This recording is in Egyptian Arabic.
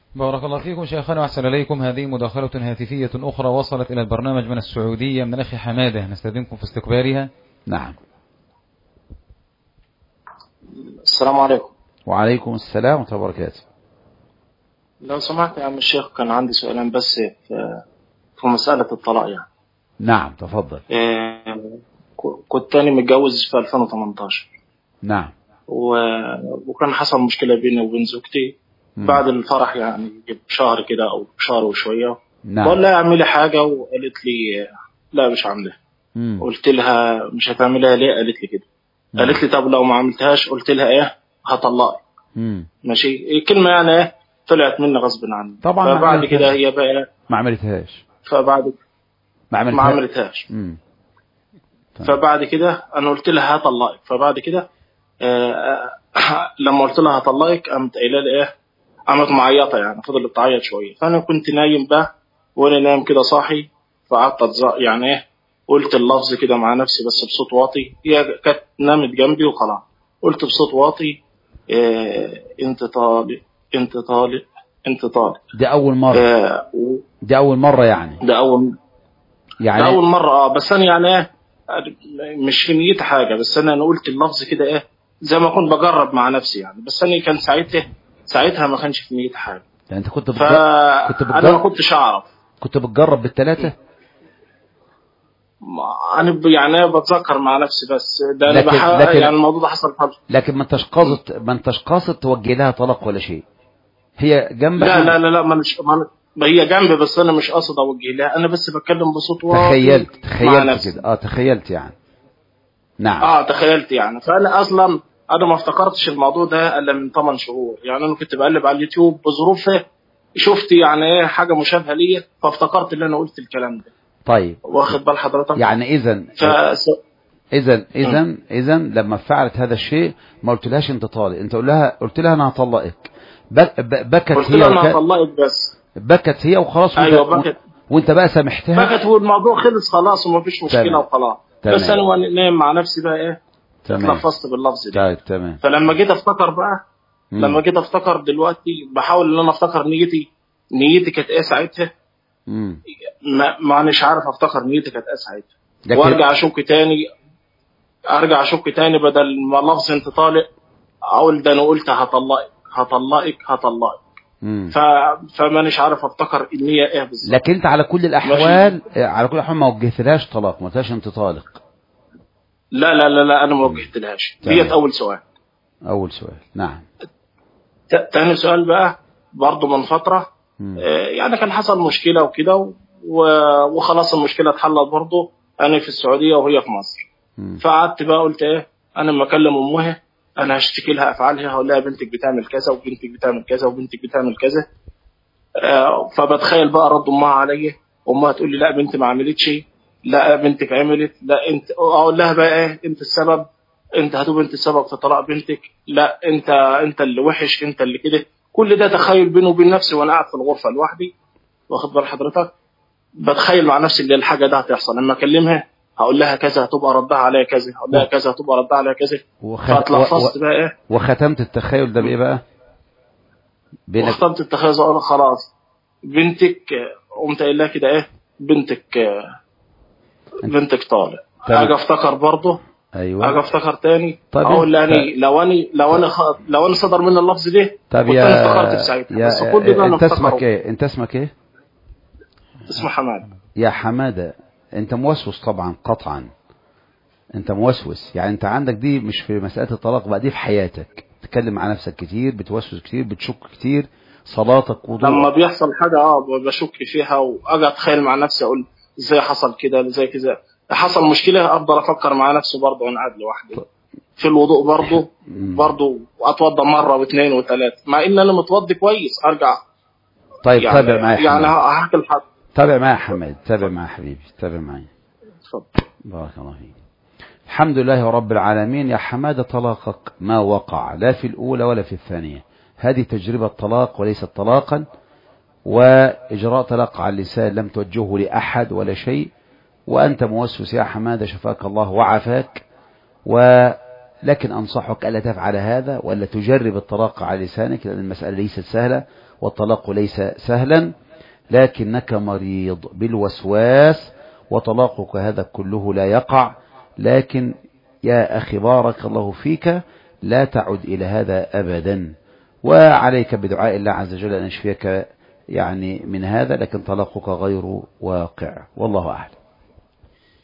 بارك الله فيكم شيخنا وأحسن إليكم هذه مداخلة هاتفية أخرى وصلت إلى البرنامج من السعودية من الأخ حمادة نستخدمكم في استقبالها نعم السلام عليكم وعليكم السلام ورحمة الله وبركاته لو سمحت يا عم الشيخ كان عندي سؤالين بس في, في مسألة الطلاق يعني نعم تفضل إيه ك- كنت تاني متجوز في 2018 نعم و... وكان حصل مشكلة بيني وبين زوجتي مم. بعد الفرح يعني بشهر كده أو شهر وشوية بقول نعم لها اعملي حاجة وقالت لي لا مش عاملها مم. قلت لها مش هتعملها ليه قالت لي كده مم. قالت لي طب لو ما عملتهاش قلت لها ايه هطلقك مم. ماشي الكلمة يعني ايه طلعت مني غصب عني طبعا ما فبعد عملتهاش. كده هي بقى ما عملتهاش فبعد ما ما عملتهاش عملتهاش مم. طيب. فبعد كده انا قلت لها هطلقك فبعد كده آه لما قلت لها هطلقك قامت قايله لي ايه قامت معيطه يعني فضلت تعيط شويه فانا كنت نايم بقى وانا نايم كده صاحي فقعدت أتز- يعني ايه قلت اللفظ كده مع نفسي بس بصوت واطي هي كانت نامت جنبي وخلاص قلت بصوت واطي آه انت طالق انت طالق انت طالق دي أول مرة آه و- دي أول مرة يعني ده اول يعني ده اول مره اه بس انا يعني ايه مش في نيتي حاجه بس انا انا قلت اللفظ كده ايه زي ما كنت بجرب مع نفسي يعني بس انا كان ساعتها ساعتها ما كانش في نيتي حاجه يعني أنت كنت بتجرب كنت فانا ما بتجرب كنتش اعرف كنت بتجرب بالثلاثة ما- انا ب- يعني ايه بتذكر مع نفسي بس ده انا لكن- بحاول لكن- يعني الموضوع ده حصل قبل لكن ما انتش قاصد ما انتش قاصد توجه لها طلاق ولا شيء هي جنبك لا لا لا لا ما مش ما أنا- ما هي جنبي بس انا مش قاصد اوجه لها انا بس بتكلم بصوت واطي تخيلت مع تخيلت نفسي. كده اه تخيلت يعني نعم اه تخيلت يعني فانا اصلا انا ما افتكرتش الموضوع ده الا من 8 شهور يعني انا كنت بقلب على اليوتيوب بظروفه شفت يعني ايه حاجه مشابهه ليا فافتكرت ان انا قلت الكلام ده طيب واخد بال حضرتك يعني اذا ف اذا اذا اذا لما فعلت هذا الشيء ما قلتلهاش انت طالق انت قلت لها قلت لها انا هطلقك بك- ب- بكت قلت هي لها انا وك... هطلقك بس بكت هي وخلاص وانت, ايوه بكت وانت بقى سامحتها بكت والموضوع خلص خلاص ومفيش مشكله تمام. وخلاص تمام. بس انا وانا نايم مع نفسي بقى ايه تمام اتلفظت باللفظ ده طيب تمام فلما جيت افتكر بقى مم. لما جيت افتكر دلوقتي بحاول ان انا افتكر نيتي نيتي كانت ايه ساعتها مم. ما مانيش عارف افتكر نيتي كانت ايه ساعتها لكن وارجع اشك تاني ارجع اشك تاني بدل ما لفظ انت طالق اقول ده انا قلت هطلقك هطلقك هطلقك مم. ف... فمانيش عارف افتكر النية ايه بالظبط لكن انت على كل الاحوال على كل الاحوال ما وجهتلهاش طلاق ما قلتلهاش انت طالق لا لا لا لا انا ما وجهتلهاش تمام. ديت اول سؤال اول سؤال نعم ت- تاني سؤال بقى برضه من فترة مم. آه، يعني كان حصل مشكلة وكده و- وخلاص المشكلة اتحلت برضه أنا في السعودية وهي في مصر مم. فقعدت بقى قلت إيه أنا لما أكلم أمها أنا هشتكي لها أفعالها هقول لها بنتك بتعمل كذا وبنتك بتعمل كذا وبنتك بتعمل كذا آه، فبتخيل بقى رد أمها عليا أمها تقول لي لا بنتي ما عملتش لا بنتك عملت لا أنت أقول لها بقى إيه أنت السبب أنت هتبقى أنت السبب في طلاق بنتك لا أنت أنت اللي وحش أنت اللي كده كل ده تخيل بيني وبين نفسي وانا قاعد في الغرفه لوحدي واخد بال حضرتك بتخيل مع نفسي ان الحاجه ده هتحصل لما اكلمها هقول لها كذا هتبقى ردها عليا كذا هقول لها كذا هتبقى ردها عليا كذا وخ... فاتلفظت و... بقى ايه وختمت التخيل ده بايه بقى بينك واخترت التخيل اقول خلاص بنتك آه، قمت قايل لها كده ايه بنتك آه، بنتك طالق تمام. اجي افتكر برضه اجي ايوه افتكر تاني طيب اقول انت- يعني لو انا لو انا خ... لو انا صدر مني اللفظ ده طب كنت يا انا افتكرت في ساعتها يا بس كل ده انا انت اسمك افتكره ايه انت اسمك ايه اسمه حماد يا حماده انت موسوس طبعا قطعا انت موسوس يعني انت عندك دي مش في مساله الطلاق بقى دي في حياتك تتكلم مع نفسك كتير بتوسوس كتير بتشك كتير صلاتك لما وضوءك بيحصل حاجة اه بشك فيها واجي اتخيل مع نفسي اقول ازاي حصل كده ازاي كذا حصل مشكلة افضل افكر مع نفسي برضه وانا قاعد لوحدي في الوضوء برضه مم. برضه اتوضى مرة واثنين وثلاثة مع ان انا متوضي كويس ارجع طيب يعني تابع معايا يا يعني حماد هحكي لحد تابع معايا يا حماد تابع معايا يا حبيبي تابع معايا اتفضل بارك الله فيك الحمد لله رب العالمين يا حماد طلاقك ما وقع لا في الأولى ولا في الثانية هذه تجربة طلاق وليست طلاقا وإجراء طلاق على اللسان لم توجهه لأحد ولا شيء وأنت موسوس يا حماد شفاك الله وعافاك ولكن أنصحك ألا تفعل هذا ولا تجرب الطلاق على لسانك لأن المسألة ليست سهلة والطلاق ليس سهلا لكنك مريض بالوسواس وطلاقك هذا كله لا يقع لكن يا أخي بارك الله فيك لا تعد إلى هذا أبدا وعليك بدعاء الله عز وجل أن يشفيك يعني من هذا لكن طلاقك غير واقع والله أعلم